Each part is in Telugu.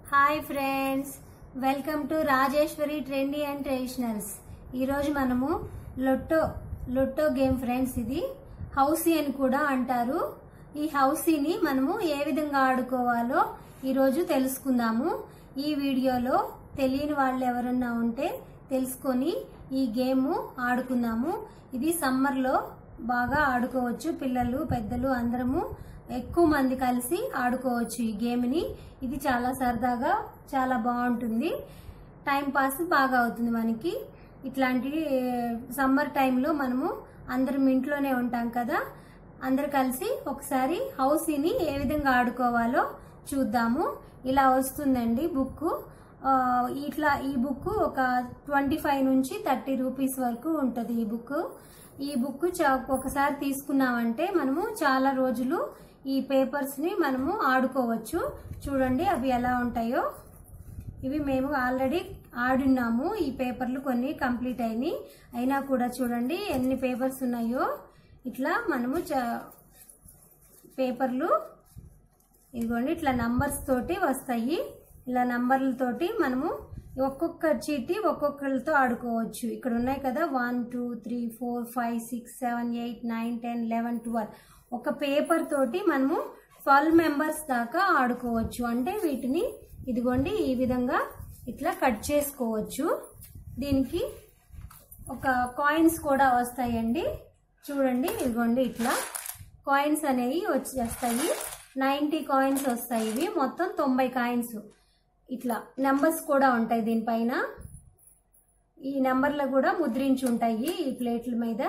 hi friends welcome to Rajeshwari trendy and traditionals ఈరోజు మనము లొట్టో లొట్టో గేమ్ ఫ్రెండ్స్ ఇది హౌసీ అని కూడా అంటారు ఈ హౌసీని మనము ఏ విధంగా ఆడుకోవాలో ఈరోజు తెలుసుకుందాము ఈ వీడియోలో తెలియని వాళ్ళు ఎవరన్నా ఉంటే తెలుసుకొని ఈ గేమ్ ఆడుకుందాము ఇది సమ్మర్లో బాగా ఆడుకోవచ్చు పిల్లలు పెద్దలు అందరము ఎక్కువ మంది కలిసి ఆడుకోవచ్చు ఈ గేమ్ని ఇది చాలా సరదాగా చాలా బాగుంటుంది టైం పాస్ బాగా అవుతుంది మనకి ఇట్లాంటి సమ్మర్ టైంలో మనము అందరం ఇంట్లోనే ఉంటాం కదా అందరు కలిసి ఒకసారి హౌసీని ఏ విధంగా ఆడుకోవాలో చూద్దాము ఇలా వస్తుందండి బుక్ ఇట్లా ఈ బుక్ ఒక ట్వంటీ ఫైవ్ నుంచి థర్టీ రూపీస్ వరకు ఉంటుంది ఈ బుక్ ఈ బుక్ చా- ఒకసారి తీసుకున్నామంటే మనము చాలా రోజులు ఈ పేపర్స్ ని మనము ఆడుకోవచ్చు చూడండి అవి ఎలా ఉంటాయో ఇవి మేము ఆల్రెడీ ఆడున్నాము ఈ పేపర్లు కొన్ని కంప్లీట్ అయినాయి అయినా కూడా చూడండి ఎన్ని పేపర్స్ ఉన్నాయో ఇట్లా మనము చ- పేపర్లు ఇదిగోండి ఇట్లా నంబర్స్ తోటి వస్తాయి ఇలా నంబర్లతోటి మనము ఒక్కొక్క చీటి ఒక్కొక్కరితో ఆడుకోవచ్చు ఇక్కడ ఉన్నాయి కదా one two three four five six seven eight nine ten eleven twelve ఒక పేపర్ తోటి మనము ట్వెల్వ్ మెంబర్స్ దాకా ఆడుకోవచ్చు అంటే వీటిని ఇదిగోండి ఈ విధంగా ఇట్లా కట్ చేసుకోవచ్చు దీనికి ఒక కాయిన్స్ కూడా వస్తాయండి చూడండి ఇదిగోండి ఇట్లా కాయిన్స్ అనేవి వచ్చేస్తాయి నైంటీ కాయిన్స్ వస్తాయి ఇవి మొత్తం తొంభై కాయిన్స్ ఇట్లా నెంబర్స్ కూడా ఉంటాయి దీనిపైన ఈ నెంబర్లు కూడా ముద్రించి ఉంటాయి ఈ ప్లేట్ల మీద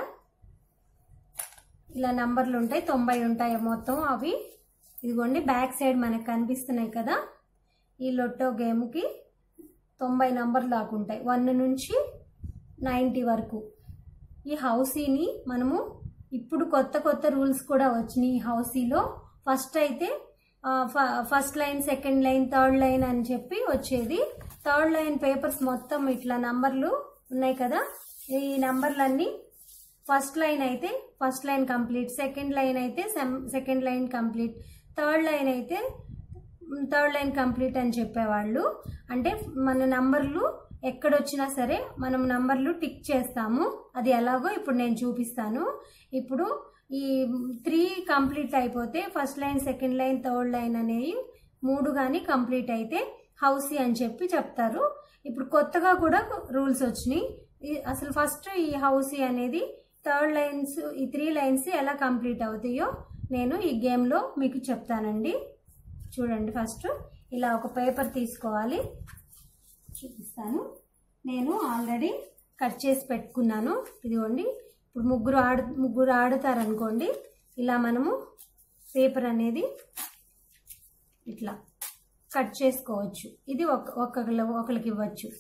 ఇలా నంబర్లు ఉంటాయి తొంభై ఉంటాయి మొత్తం అవి ఇదిగోండి బ్యాక్ సైడ్ మనకు కనిపిస్తున్నాయి కదా ఈ లొట్టో గేమ్కి తొంభై నంబర్లు దాకా ఉంటాయి వన్ నుంచి నైంటీ వరకు ఈ హౌసీని మనము ఇప్పుడు కొత్త కొత్త రూల్స్ కూడా వచ్చినాయి ఈ హౌసీలో ఫస్ట్ అయితే ఆ, ఫ- first line second line third line అని చెప్పి వచ్చేది థర్డ్ లైన్ పేపర్స్ మొత్తం ఇట్లా నంబర్లు ఉన్నాయి కదా ఈ నంబర్లన్నీ ఫస్ట్ లైన్ అయితే first line complete second line అయితే second line complete third line అయితే థర్డ్ లైన్ కంప్లీట్ అని చెప్పేవాళ్ళు అంటే మన నంబర్లు ఎక్కడొచ్చినా సరే మనం నంబర్లు టిక్ చేస్తాము అది ఎలాగో ఇప్పుడు నేను చూపిస్తాను ఇప్పుడు ఈ త్రీ కంప్లీట్ అయిపోతే first line second line third line అనేవి మూడు కానీ కంప్లీట్ అయితే హౌసీ అని చెప్పి చెప్తారు ఇప్పుడు కొత్తగా కూడా రూల్స్ వచ్చినాయి ఈ- అసలు ఫస్ట్ ఈ హౌసీ అనేది థర్డ్ లైన్స్ ఈ త్రీ లైన్స్ ఎలా కంప్లీట్ అవుతాయో నేను ఈ గేమ్లో మీకు చెప్తానండి చూడండి ఫస్ట్ ఇలా ఒక పేపర్ తీసుకోవాలి చూపిస్తాను నేను ఆల్రెడీ కట్ చేసి పెట్టుకున్నాను ఇదిగోండి ఇప్పుడు ముగ్గురు ఆడు ముగ్గురు ఆడుతారనుకోండి ఇలా మనము పేపర్ అనేది ఇట్లా కట్ చేసుకోవచ్చు ఇది ఒక ఒకరి ఒకరికి ఇవ్వచ్చు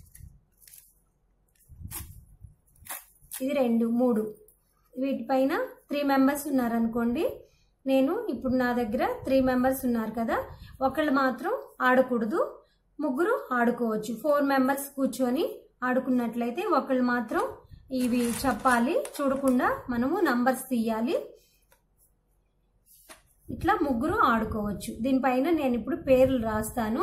ఇది రెండు మూడు వీటిపైన త్రీ మెంబర్స్ ఉన్నారనుకోండి నేను ఇప్పుడు నా దగ్గర త్రీ మెంబర్స్ ఉన్నారు కదా ఒకళ్ళు మాత్రం ఆడకూడదు ముగ్గురు ఆడుకోవచ్చు ఫోర్ మెంబర్స్ కూర్చొని ఆడుకున్నట్లయితే ఒకళ్ళు మాత్రం ఇవి చెప్పాలి చూడకుండా మనము నంబర్స్ తీయాలి ఇట్లా ముగ్గురు ఆడుకోవచ్చు దీనిపైన నేను ఇప్పుడు పేర్లు రాస్తాను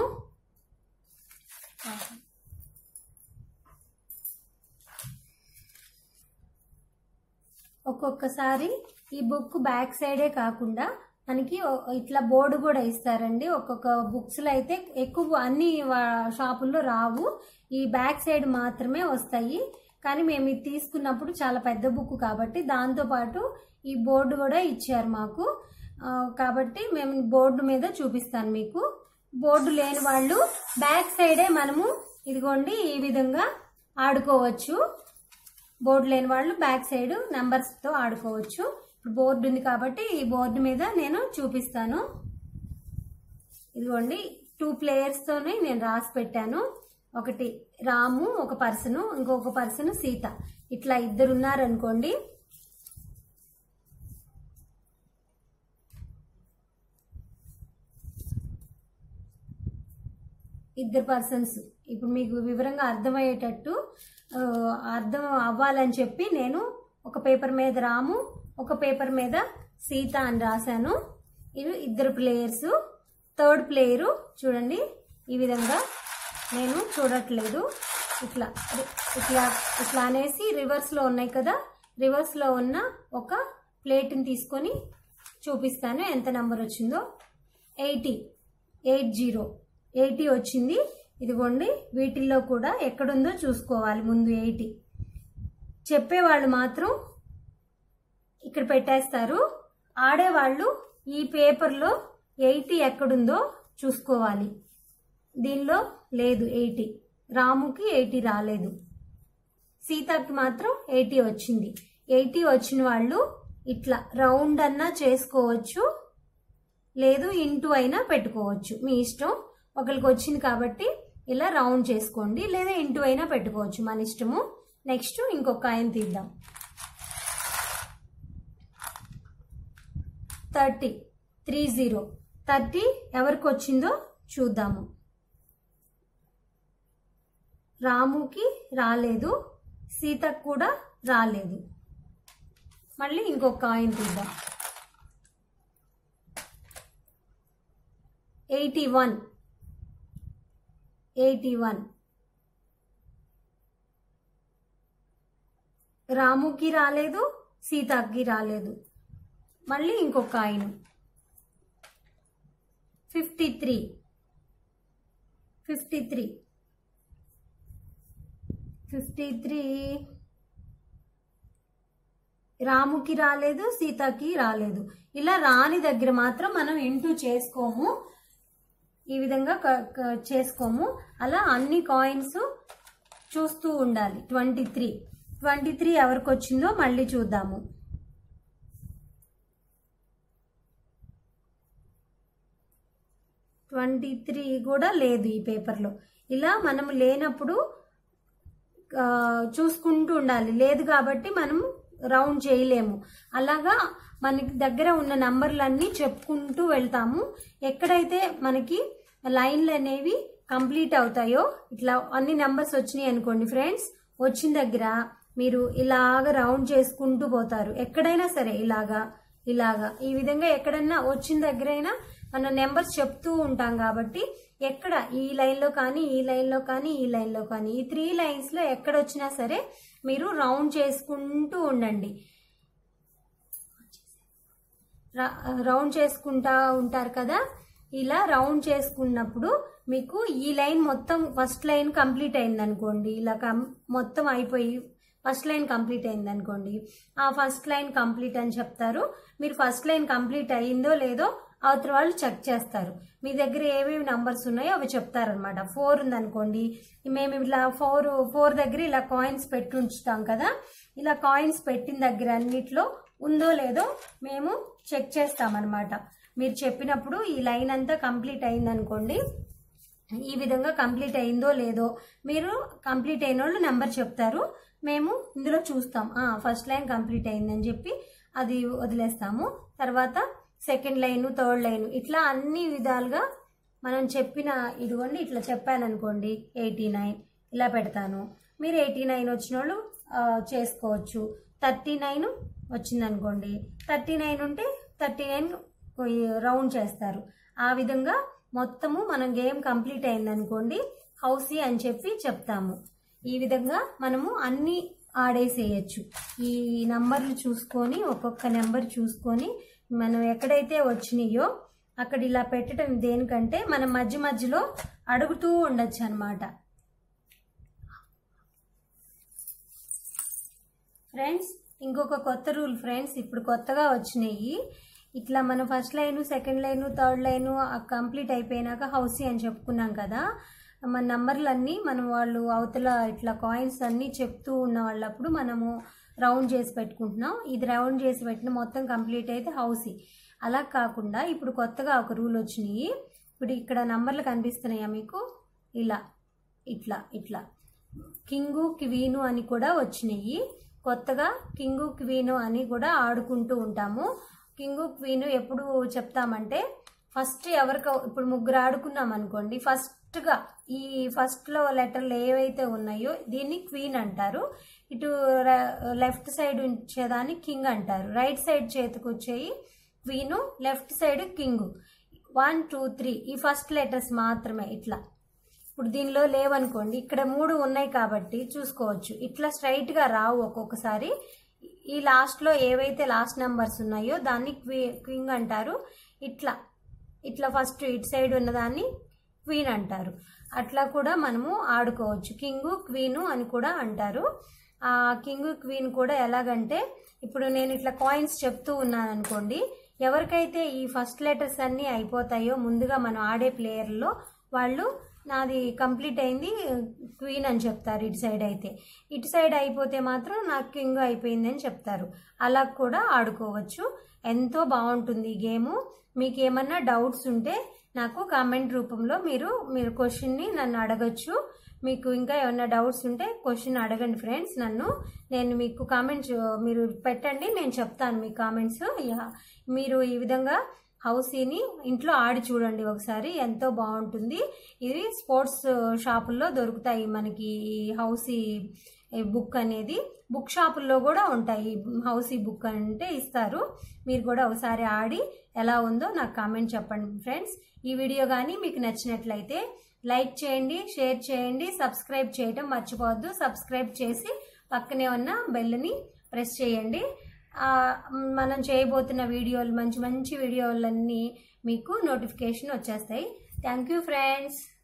ఒక్కొక్కసారి ఈ బుక్ బ్యాక్ సైడే కాకుండా మనకి ఓ- ఇట్లా బోర్డు కూడా ఇస్తారండి ఒక్కొక్క బుక్స్లో అయితే ఎక్కువ అన్ని వా- షాపుల్లో రావు ఈ బ్యాక్ సైడ్ మాత్రమే వస్తాయి కానీ మేము ఇది తీసుకున్నప్పుడు చాలా పెద్ద బుక్ కాబట్టి దాంతోపాటు ఈ బోర్డు కూడా ఇచ్చారు మాకు ఆ, కాబట్టి మేము బోర్డు మీద చూపిస్తాను మీకు బోర్డు లేని వాళ్ళు బ్యాక్ సైడే మనము ఇదిగోండి ఈ విధంగా ఆడుకోవచ్చు బోర్డు లేని వాళ్ళు బ్యాక్ సైడ్ నెంబర్స్ తో ఆడుకోవచ్చు ఇప్పుడు బోర్డు ఉంది కాబట్టి ఈ బోర్డు మీద నేను చూపిస్తాను ఇదిగోండి టూ ప్లేయర్స్ తోనే నేను రాసి పెట్టాను ఒకటి రాము ఒక పర్సన్ ఇంకొక పర్సన్ సీత ఇట్లా ఇద్దరు ఉన్నారనుకోండి ఇద్దరు పర్సన్స్ ఇప్పుడు మీకు వివరంగా అర్థమయ్యేటట్టు ఆ, అర్థం అవ్వాలని చెప్పి నేను ఒక పేపర్ మీద రాము ఒక పేపర్ మీద సీత అని రాశాను ఇవి ఇద్దరు ప్లేయర్స్ థర్డ్ ప్లేయరు చూడండి ఈ విధంగా నేను చూడట్లేదు ఇట్లా ఇట్లా ఇట్లా అనేసి రివర్స్లో ఉన్నాయి కదా రివర్స్లో ఉన్న ఒక ప్లేట్ని తీసుకొని చూపిస్తాను ఎంత నెంబర్ వచ్చిందో ఎయిటీ ఎయిట్ జీరో ఎయిటీ వచ్చింది ఇదిగోండి వీటిల్లో కూడా ఎక్కడుందో చూసుకోవాలి ముందు ఎయిటీ చెప్పేవాళ్ళు మాత్రం ఇక్కడ పెట్టేస్తారు ఆడేవాళ్ళు ఈ పేపర్లో ఎయిటీ ఎక్కడుందో చూసుకోవాలి దీనిలో లేదు ఎయిటీ రాముకి ఎయిటీ రాలేదు సీతకి మాత్రం ఎయిటీ వచ్చింది ఎయిటీ వచ్చిన వాళ్ళు ఇట్లా రౌండ్ అన్నా చేసుకోవచ్చు లేదు ఇంటూ అయినా పెట్టుకోవచ్చు మీ ఇష్టం ఒకరికి వచ్చింది కాబట్టి ఇలా రౌండ్ చేసుకోండి లేదా ఇంటూ అయినా పెట్టుకోవచ్చు మన ఇష్టము నెక్స్ట్ ఇంకొక ఆయన తీద్దాం థర్టీ త్రీ జీరో థర్టీ ఎవరికి వచ్చిందో చూద్దాము రాముకి రాలేదు సీతకు కూడా రాలేదు మళ్ళీ ఇంకొక కాయిన్ తీద్దాం ఎయిటీ వన్ ఎయిటీ వన్ రాముకి రాలేదు సీతకి రాలేదు మళ్ళీ ఇంకొక coin fifty three fifty three fifty three రాముకి రాలేదు సీతకి రాలేదు ఇలా రాని దగ్గర మాత్రం మనం ఇంటూ చేసుకోము ఈ విధంగా క- క- చేసుకోము అలా అన్ని కాయిన్స్ చూస్తూ ఉండాలి ట్వంటీ త్రీ ట్వంటీ త్రీ ఎవరికి వచ్చిందో మళ్ళీ చూద్దాము ట్వంటీ త్రీ కూడా లేదు ఈ పేపర్లో ఇలా మనం లేనప్పుడు ఆ, చూసుకుంటూ ఉండాలి లేదు కాబట్టి మనం రౌండ్ చేయలేము అలాగా మనకి దగ్గర ఉన్న నంబర్లన్నీ చెప్పుకుంటూ వెళ్తాము ఎక్కడైతే మనకి లైన్లు అనేవి కంప్లీట్ అవుతాయో ఇట్లా అన్ని నెంబర్స్ వచ్చినాయి అనుకోండి ఫ్రెండ్స్ వచ్చిన దగ్గర మీరు ఇలాగ రౌండ్ చేసుకుంటూ పోతారు ఎక్కడైనా సరే ఇలాగా ఇలాగా ఈ విధంగా ఎక్కడన్నా వచ్చిన దగ్గరైనా మనం నెంబర్స్ చెప్తూ ఉంటాం కాబట్టి ఎక్కడ ఈ లైన్లో కానీ ఈ లైన్లో కానీ ఈ లైన్లో కానీ ఈ త్రీ లైన్స్లో ఎక్కడ వచ్చినా సరే మీరు రౌండ్ చేసుకుంటూ ఉండండి ర- రౌండ్ చేసుకుంటా ఉంటారు కదా ఇలా రౌండ్ చేసుకున్నప్పుడు మీకు ఈ లైన్ మొత్తం ఫస్ట్ లైన్ కంప్లీట్ అయింది అనుకోండి ఇలా కం మొత్తం అయిపోయి ఫస్ట్ లైన్ కంప్లీట్ అయింది అనుకోండి ఆ ఫస్ట్ లైన్ కంప్లీట్ అని చెప్తారు మీరు ఫస్ట్ లైన్ కంప్లీట్ అయ్యిందో లేదో అవతల వాళ్ళు చెక్ చేస్తారు మీ దగ్గర ఏమేమి నంబర్స్ ఉన్నాయో అవి చెప్తారనమాట ఫోర్ ఉందనుకోండి మేము ఇలా ఫోర్ ఫోర్ దగ్గర ఇలా కాయిన్స్ పెట్టి ఉంచుతాం కదా ఇలా కాయిన్స్ పెట్టిన దగ్గర అన్నిట్లో ఉందో లేదో మేము చెక్ చేస్తామన్నమాట మీరు చెప్పినప్పుడు ఈ లైన్ అంతా కంప్లీట్ అయిందనుకోండి ఈ విధంగా కంప్లీట్ అయిందో లేదో మీరు కంప్లీట్ అయిన వాళ్ళు నెంబర్ చెప్తారు మేము ఇందులో చూస్తాం ఫస్ట్ లైన్ కంప్లీట్ అయిందని చెప్పి అది వదిలేస్తాము తర్వాత సెకండ్ లైన్ థర్డ్ లైన్ ఇట్లా అన్ని విధాలుగా మనం చెప్పిన ఇదిగోండి ఇట్లా చెప్పాను అనుకోండి ఎయిటీ నైన్ ఇలా పెడతాను మీరు ఎయిటీ నైన్ వచ్చిన వాళ్ళు ఆ, చేసుకోవచ్చు థర్టీ నైన్ వచ్చిందనుకోండి థర్టీ నైన్ ఉంటే థర్టీ నైన్ రౌండ్ చేస్తారు ఆ విధంగా మొత్తము మనం గేమ్ కంప్లీట్ అయిందనుకోండి హౌసీ అని చెప్పి చెప్తాము ఈ విధంగా మనము అన్ని ఆడేసేయచ్చు ఈ నంబర్లు చూసుకొని ఒక్కొక్క నెంబర్ చూసుకొని మనం ఎక్కడైతే వచ్చినాయో అక్కడ ఇలా పెట్టడం దేనికంటే మనం మధ్య మధ్యలో అడుగుతూ ఉండొచ్చు అనమాట ఫ్రెండ్స్ ఇంకొక కొత్త రూల్ ఫ్రెండ్స్ ఇప్పుడు కొత్తగా వచ్చినాయి ఇట్లా మనం first line second line third line complete అయిపోయినాక హౌసీ అని చెప్పుకున్నాం కదా మన నంబర్లన్నీ మనం వాళ్ళు అవతల ఇట్లా కాయిన్స్ అన్నీ చెప్తూ ఉన్న వాళ్ళప్పుడు మనము రౌండ్ చేసి పెట్టుకుంటున్నాం ఇది రౌండ్ చేసి పెట్టిన మొత్తం కంప్లీట్ అయితే హౌసీ అలా కాకుండా ఇప్పుడు కొత్తగా ఒక రూల్ వచ్చినాయి ఇప్పుడు ఇక్కడ నంబర్లు కనిపిస్తున్నాయా మీకు ఇలా ఇట్లా ఇట్లా కింగు క్వీను అని కూడా వచ్చినాయి కొత్తగా కింగు క్వీను అని కూడా ఆడుకుంటూ ఉంటాము కింగు క్వీను ఎప్పుడు చెప్తామంటే ఫస్ట్ ఎవరికో ఇప్పుడు ముగ్గురు ఆడుకున్నాం అనుకోండి ఫస్ట్గా ఈ ఫస్ట్లో లెటర్లు ఏవైతే ఉన్నాయో దీన్ని క్వీన్ అంటారు ఇటు లెఫ్ట్ సైడ్ ఉంచేదాన్ని కింగ్ అంటారు రైట్ సైడ్ చేతికి వచ్చేయి queen left side king one two three ఈ ఫస్ట్ లెటర్స్ మాత్రమే ఇట్లా ఇప్పుడు దీనిలో లేవనుకోండి ఇక్కడ మూడు ఉన్నాయి కాబట్టి చూసుకోవచ్చు ఇట్లా స్ట్రైట్ గా రావు ఒక్కొక్కసారి ఈ లాస్ట్ లో ఏవైతే లాస్ట్ నెంబర్స్ ఉన్నాయో దాన్ని క్వీ క్వింగ్ అంటారు ఇట్లా ఇట్లా ఫస్ట్ ఇటు సైడ్ ఉన్నదాన్ని క్వీన్ అంటారు అట్లా కూడా మనము ఆడుకోవచ్చు కింగ్ క్వీను అని కూడా అంటారు ఆ కింగ్ క్వీన్ కూడా ఎలాగంటే ఇప్పుడు నేను ఇట్లా కాయిన్స్ చెప్తూ ఉన్నాను అనుకోండి ఎవరికైతే ఈ ఫస్ట్ లెటర్స్ అన్నీ అయిపోతాయో ముందుగా మనం ఆడే ప్లేయర్లో వాళ్ళు నాది కంప్లీట్ అయింది క్వీన్ అని చెప్తారు ఇటు సైడ్ అయితే ఇటు సైడ్ అయిపోతే మాత్రం నాకు కింగ్ అయిపోయింది అని చెప్తారు అలా కూడా ఆడుకోవచ్చు ఎంతో బాగుంటుంది ఈ గేము మీకు ఏమన్నా డౌట్స్ ఉంటే నాకు కామెంట్ రూపంలో మీరు మీరు క్వశ్చన్ని నన్ను అడగచ్చు మీకు ఇంకా ఏమన్నా డౌట్స్ ఉంటే క్వశ్చన్ అడగండి ఫ్రెండ్స్ నన్ను నేను మీకు కామెంట్స్ మీరు పెట్టండి నేను చెప్తాను మీ కామెంట్స్ మీరు ఈ విధంగా హౌసీని ఇంట్లో ఆడి చూడండి ఒకసారి ఎంతో బాగుంటుంది ఇది స్పోర్ట్స్ షాపుల్లో దొరుకుతాయి మనకి ఈ హౌసీ బుక్ అనేది బుక్ షాపుల్లో కూడా ఉంటాయి హౌసీ బుక్ అంటే ఇస్తారు మీరు కూడా ఒకసారి ఆడి ఎలా ఉందో నాకు కామెంట్ చెప్పండి ఫ్రెండ్స్ ఈ వీడియో కానీ మీకు నచ్చినట్లయితే లైక్ చేయండి షేర్ చేయండి సబ్స్క్రైబ్ చేయటం మర్చిపోవద్దు సబ్స్క్రైబ్ చేసి పక్కనే ఉన్న బెల్ని ప్రెస్ చేయండి ఆ, మనం చేయబోతున్న వీడియోలు మంచి మంచి వీడియోలన్నీ మీకు నోటిఫికేషన్ వచ్చేస్తాయి థ్యాంక్ యూ ఫ్రెండ్స్